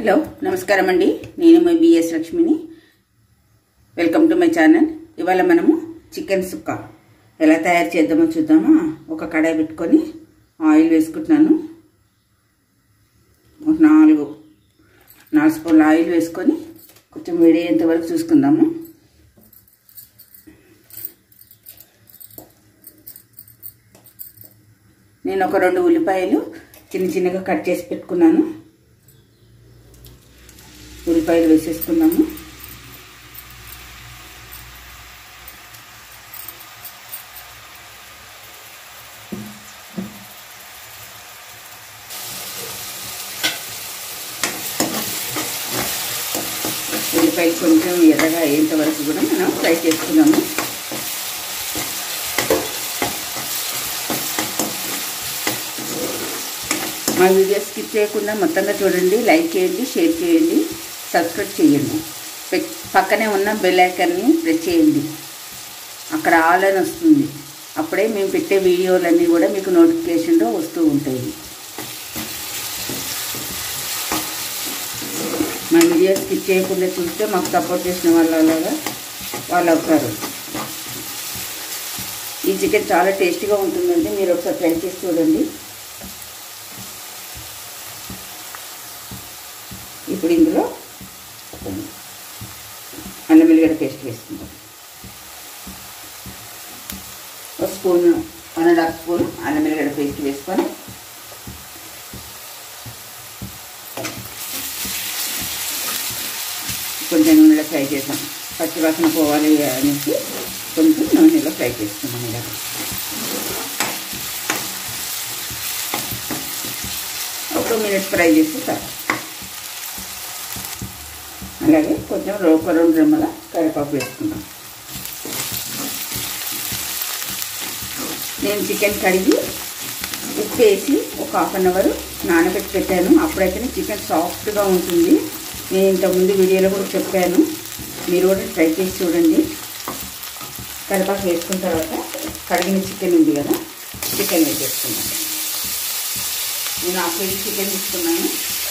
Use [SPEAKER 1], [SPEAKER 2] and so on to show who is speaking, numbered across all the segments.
[SPEAKER 1] hello నమస్కారం అండి నేను మీ బిఎస్ లక్ష్మిని వెల్కమ్ టు మై ఛానల్ ఇవాళ మనము చికెన్ సుక్క ఎలా తయారు చేద్దామో చూద్దామా ఒక కడాయి పెట్టుకొని ఆయిల్ వేసుకుంటున్నాను ఒక నాలుగు నాలుగు స్పూన్ల ఆయిల్ వేసుకొని కొంచెం వేడయ్యేంత వరకు చూసుకుందాము నేను ఒక రెండు ఉల్లిపాయలు చిన్న చిన్నగా కట్ చేసి పెట్టుకున్నాను ఉల్లిపాయలు వేసేసుకున్నాము ఉల్లిపాయలు కొంచెం ఎర్రగా అయ్యేంత వరకు కూడా మనం ఫ్రై చేసుకున్నాము మా వీడియో స్కిప్ చేయకుండా మొత్తంగా చూడండి లైక్ చేయండి షేర్ చేయండి సబ్స్క్రైబ్ చేయండి పక్కనే ఉన్న బెల్ ఐకాన్ని ప్రెస్ చేయండి అక్కడ ఆల్ అని వస్తుంది అప్పుడే మేము పెట్టే వీడియోలన్నీ కూడా మీకు నోటిఫికేషన్లో వస్తూ ఉంటాయి మా వీడియో స్కిప్ చేయకుండా చూస్తే మాకు సపోర్ట్ చేసిన వాళ్ళలాగా వాళ్ళు అవుతారు ఈ చికెన్ చాలా టేస్టీగా ఉంటుందండి మీరు ఒకసారి ట్రై చేసి చూడండి ఇప్పుడు ఇందులో అల్లం వెల్లిగడ్డ పేస్ట్ వేసుకుందాం ఒక spoon one and half spoon అల్లం వెల్లిగడ్డ పేస్ట్ వేసుకొని కొంచెం నూనెలో ఫ్రై చేసాం పచ్చివాసన పోవాలి అనేసి కొంచెం నూనెలో ఫ్రై చేసుకున్నాం ఇలా ఒక టూ మినిట్స్ ఫ్రై చేసి సార్ అలాగే కొంచెం ఒక రెండు రెమ్మల కరివేపాకు వేసుకుందాం నేను చికెన్ కడిగి ఉప్పు వేసి ఒక హాఫ్ అన్ అవర్ నానబెట్టి పెట్టాను అప్పుడైతేనే చికెన్ సాఫ్ట్గా ఉంటుంది నేను ఇంతకుముందు వీడియోలో కూడా చెప్పాను మీరు కూడా ట్రై చేసి చూడండి కరివేపాకు వేసుకున్న తర్వాత కడిగిన చికెన్ ఉంది కదా చికెన్ వేసేసుకున్నాను నేను హాఫ్ కేజీ చికెన్ తీసుకున్నాను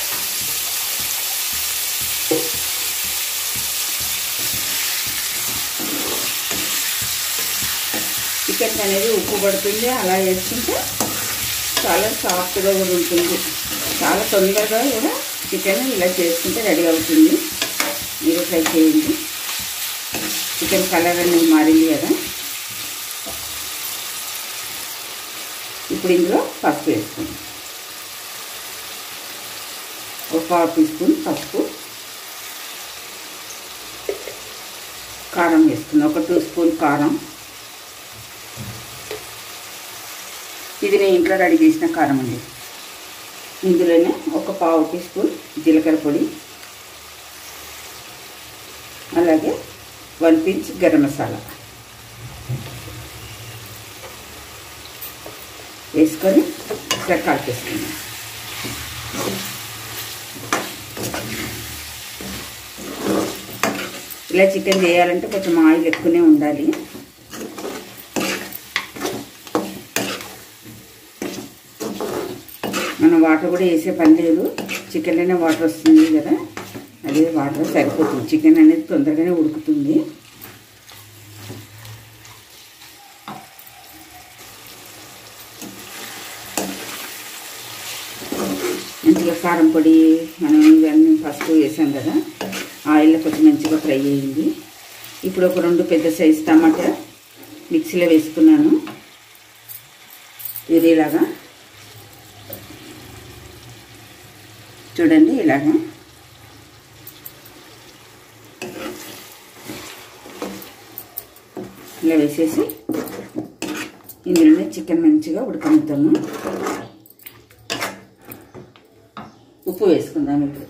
[SPEAKER 1] చికెన్ అనేది ఉప్పు పడుతుంది అలా వేసుకుంటే చాలా సాఫ్ట్గా కూడా ఉంటుంది చాలా తొందరగా కూడా చికెన్ ఇలా చేసుకుంటే రెడీ అవుతుంది మీరు ట్రై చేయండి చికెన్ కలర్ అనేది మారింది కదా ఇప్పుడు ఇందులో పసుపు వేసుకుందాం ఒక పావు టీ స్పూన్ పసుపు కారం వేసుకుందాం ఒక టూ స్పూన్ కారం ఇది నేను ఇంట్లో రెడీ చేసిన కారం అండి ఇందులోనే ఒక పావు టీ స్పూన్ జీలకర్ర పొడి అలాగే వన్ పించ్ గరం మసాలా వేసుకొని ఇట్లా కలిపేసుకున్నాం ఇలా చికెన్ చేయాలంటే కొంచెం ఆయిల్ ఎక్కువనే ఉండాలి మనం వాటర్ కూడా వేసే పని లేదు చికెన్లోనే వాటర్ వస్తుంది కదా అదే వాటర్ సరిపోతుంది చికెన్ అనేది తొందరగానే ఉడుకుతుంది మంచిగా కారం పొడి మనం ఇవన్నీ ఫస్ట్ వేసాం కదా ఆయిల్లో కొంచెం మంచిగా ఫ్రై అయ్యింది ఇప్పుడు ఒక రెండు పెద్ద సైజు టమాటా మిక్సీలో వేసుకున్నాను ఇదేలాగా చూడండి ఇలాగా ఇలా వేసేసి ఇందులోనే చికెన్ మంచిగా ఉడకనిద్దాము ఉప్పు వేసుకుందాం ఇప్పుడు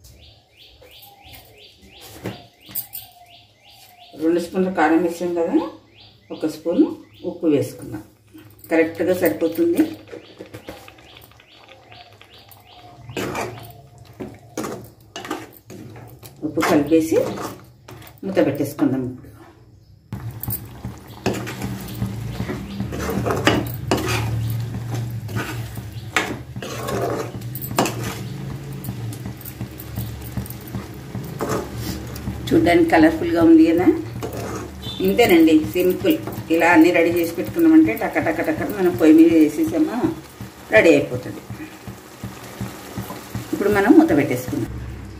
[SPEAKER 1] రెండు స్పూన్ల కారం వేసాం కదా ఒక స్పూన్ ఉప్పు వేసుకుందాం కరెక్ట్గా సరిపోతుంది ఉప్పు కలిపేసి మూత పెట్టేసుకుందాం ఇప్పుడు చూడ్డానికి కలర్ఫుల్గా ఉంది కదా ఇంతేనండి సింపుల్ ఇలా అన్నీ రెడీ చేసి పెట్టుకున్నామంటే టక్క టక్క టక్క మనం పొయ్యి మీద వేసేసామా రెడీ అయిపోతుంది ఇప్పుడు మనం మూత పెట్టేసుకుందాం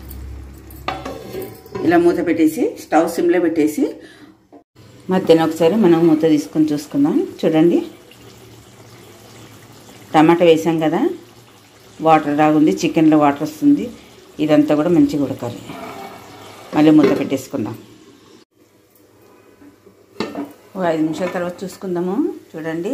[SPEAKER 1] ఇలా మూత పెట్టేసి స్టవ్ సిమ్లో పెట్టేసి మధ్యాహ్నం ఒకసారి మనం మూత తీసుకొని చూసుకుందాం చూడండి టమాటా వేసాం కదా వాటర్ రాగుంది చికెన్లో వాటర్ వస్తుంది ఇదంతా కూడా మంచిగా ఉడకాలి మళ్ళీ మూత పెట్టేసుకుందాం ఒక ఐదు నిమిషాల తర్వాత చూసుకుందాము చూడండి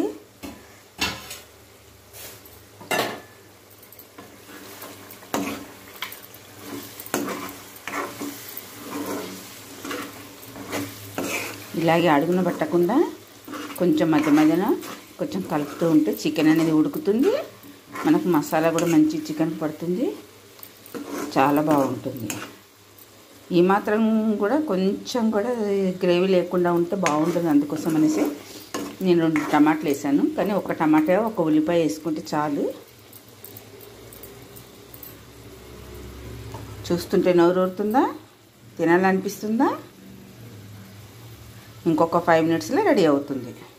[SPEAKER 1] ఇలాగే అడుగున పట్టకుండా కొంచెం మధ్య మధ్యన కొంచెం కలుపుతూ ఉంటే చికెన్ అనేది ఉడుకుతుంది మనకు మసాలా కూడా మంచి చికెన్ పడుతుంది చాలా బాగుంటుంది ఈ మాత్రం కూడా కొంచెం కూడా గ్రేవీ లేకుండా ఉంటే బాగుంటుంది అందుకోసం అనేసి నేను రెండు టమాటాలు వేసాను కానీ ఒక టమాటా ఒక ఉల్లిపాయ వేసుకుంటే చాలు చూస్తుంటే నోరు ఊరుతుందా తినాలనిపిస్తుందా ఇంకొక ఫైవ్ మినిట్స్లో రెడీ అవుతుంది